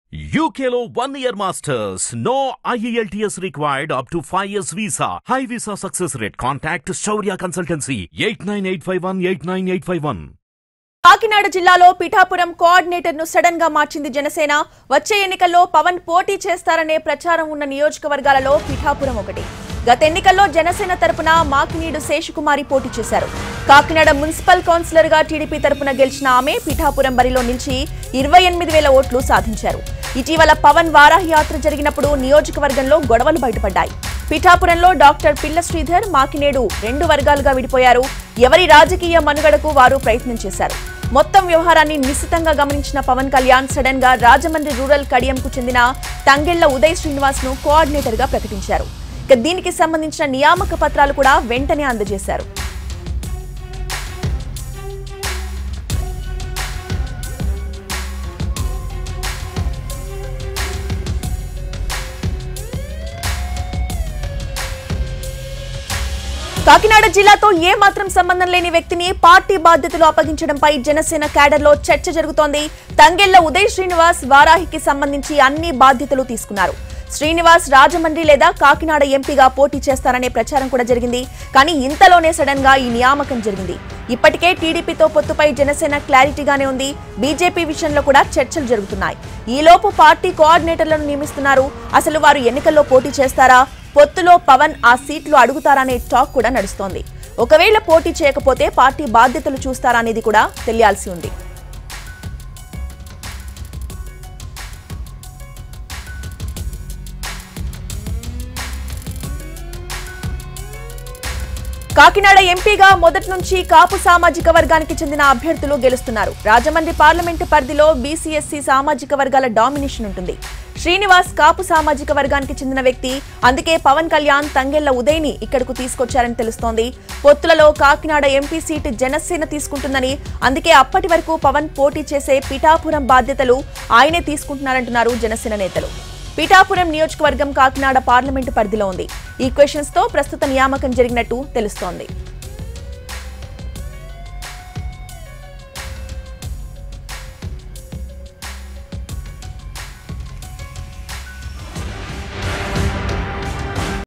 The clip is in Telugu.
UKLO one year masters. No IELTS required up to 5 years visa. High visa success rate. Contact Shaurya Consultancy 89851 89851. Kakinada జిల్లాలో పిఠాపురం కోఆర్డినేటర్ ను సడన్ గా మార్చింది జనసేన వచ్చే ఎన్నికల్లో పవన్ పోటీ చేస్తారనే ప్రచారం ఉన్న నియోజకవర్గాలలో పిఠాపురం ఒకటి గత ఎన్నికల్లో జనసేన తరపున మాకినీడు శేషకుమారి పోటీ చేశారు కాకినాడ మున్సిపల్ కౌన్సిలర్ గా టీడీపీ తరపున గెలిచిన ఆమె పిఠాపురం బరిలో నిలిచి ఇరవై ఎనిమిది వేల ఓట్లు సాధించారు ఇటీవల పవన్ వారాహి యాత్ర జరిగినప్పుడు నియోజకవర్గంలో గొడవలు బయటపడ్డాయి పిఠాపురంలో డాక్టర్ పిల్ల శ్రీధర్ మాకినేడు రెండు వర్గాలుగా విడిపోయారు ఎవరి రాజకీయ మనుగడకు వారు ప్రయత్నం చేశారు మొత్తం వ్యవహారాన్ని నిశితంగా గమనించిన పవన్ కళ్యాణ్ సడన్ గా రాజమండ్రి రూరల్ కడియంకు చెందిన తంగెళ్ల ఉదయ్ శ్రీనివాస్ ను కోఆర్డినేటర్ గా ప్రకటించారు ఇక దీనికి సంబంధించిన నియామక పత్రాలు కూడా వెంటనే అందజేశారు కాకినాడ జిల్లాతో ఏ మాత్రం సంబంధం లేని వ్యక్తిని పార్టీ బాధ్యతలు అప్పగించడంపై జనసేన క్యాడర్లో చర్చ జరుగుతోంది తంగెళ్ల ఉదయ్ శ్రీనివాస్ వారాహికి సంబంధించి అన్ని బాధ్యతలు తీసుకున్నారు శ్రీనివాస్ రాజమండ్రి లేదా కాకినాడ ఎంపీగా పోటీ చేస్తారనే ప్రచారం కూడా జరిగింది కానీ ఇంతలోనే సడన్ గా ఈ నియామకం జరిగింది ఇప్పటికే టీడీపీతో పొత్తుపై జనసేన క్లారిటీగానే ఉంది బీజేపీ విషయంలో కూడా చర్చలు జరుగుతున్నాయి ఈలోపు పార్టీ కోఆర్డినేటర్లను నియమిస్తున్నారు అసలు వారు ఎన్నికల్లో పోటీ చేస్తారా పొత్తులో పవన్ ఆ సీట్లు అడుగుతారనే టాక్ కూడా నడుస్తోంది ఒకవేళ పోటీ చేయకపోతే పార్టీ బాధ్యతలు చూస్తారా అనేది కూడా తెలియాల్సి ఉంది కాకినాడ ఎంపీగా మొదటి నుంచి కాపు సామాజిక వర్గానికి చెందిన అభ్యర్థులు గెలుస్తున్నారు రాజమండ్రి పార్లమెంటు పరిధిలో బీసీఎస్సీ సామాజిక వర్గాల డామినేషన్ ఉంటుంది శ్రీనివాస్ కాపు సామాజిక వర్గానికి చెందిన వ్యక్తి అందుకే పవన్ కళ్యాణ్ తంగెళ్ల ఉదయ్ని ఇక్కడకు తీసుకొచ్చారని తెలుస్తోంది పొత్తులలో కాకినాడ ఎంపీ సీటు జనసేన తీసుకుంటుందని అందుకే అప్పటి వరకు పవన్ పోటీ చేసే పిఠాపురం బాధ్యతలు ఆయనే తీసుకుంటున్నారంటున్నారు జనసేన నేతలు పీఠాపురం నియోజకవర్గం కాకినాడ పార్లమెంటు పరిధిలో ఉంది ఈ క్వశ్చన్స్ తో ప్రస్తుత నియామకం జరిగినట్టు తెలుస్తోంది